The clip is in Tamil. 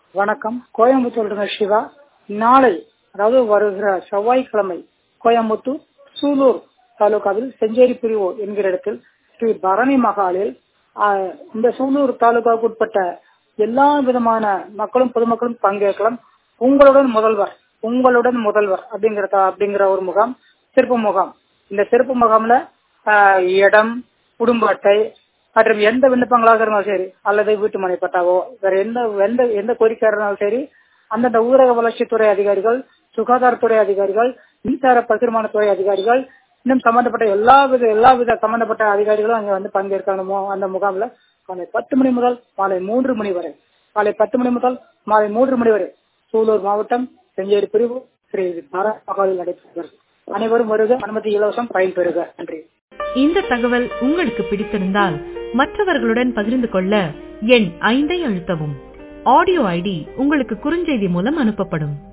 வணக்கம் கோயம்புத்தூர் சிவா நாளை அதாவது வருகிற செவ்வாய்க்கிழமை கோயம்புத்தூர் சூலூர் தாலுகாவில் செஞ்சேரி பிரிவு என்கிற இடத்தில் ஸ்ரீ பரணி மகாலில் ஆஹ், இந்த சூலூர் தாலுகாவுக்கு உட்பட்ட எல்லா விதமான மக்களும் பொதுமக்களும் பங்கேற்கலாம் உங்களுடன் முதல்வர் உங்களுடன் முதல்வர் அப்படிங்கிற த- அப்படிங்கிற ஒரு முகாம் சிறப்பு முகாம் இந்த சிறப்பு முகாம்ல ஆஹ், இடம் குடும்ப அட்டை மற்றும் எந்த விண்ணப்பங்களாக இருந்தாலும் சரி அல்லது வீட்டு மனை பட்டாவோ வேற எந்த எந்த எந்த கோரிக்கையாக இருந்தாலும் சரி அந்தந்த ஊரக வளர்ச்சித்துறை அதிகாரிகள் சுகாதாரத்துறை அதிகாரிகள் மின்சார பகிர்மானத்துறை அதிகாரிகள் இன்னும் சம்பந்தப்பட்ட எல்லா வித எல்லா வித சம்பந்தப்பட்ட அதிகாரிகளும் அங்க வந்து பங்கேற்கணும் அந்த முகாம்ல காலை பத்து மணி முதல் மாலை மூன்று மணி வரை காலை பத்து மணி முதல் மாலை மூன்று மணி வரை சூலூர் மாவட்டம் செஞ்சேரி பிரிவு ஸ்ரீ பாரத் மகாலில் நடைபெறுகிறது அனைவரும் வருக அனுமதி இலவசம் பயன்பெறுக நன்றி இந்த தகவல் உங்களுக்கு பிடித்திருந்தால் மற்றவர்களுடன் பகிர்ந்து கொள்ள எண் ஐந்தை அழுத்தவும் ஆடியோ ஐடி உங்களுக்கு குறுஞ்செய்தி மூலம் அனுப்பப்படும்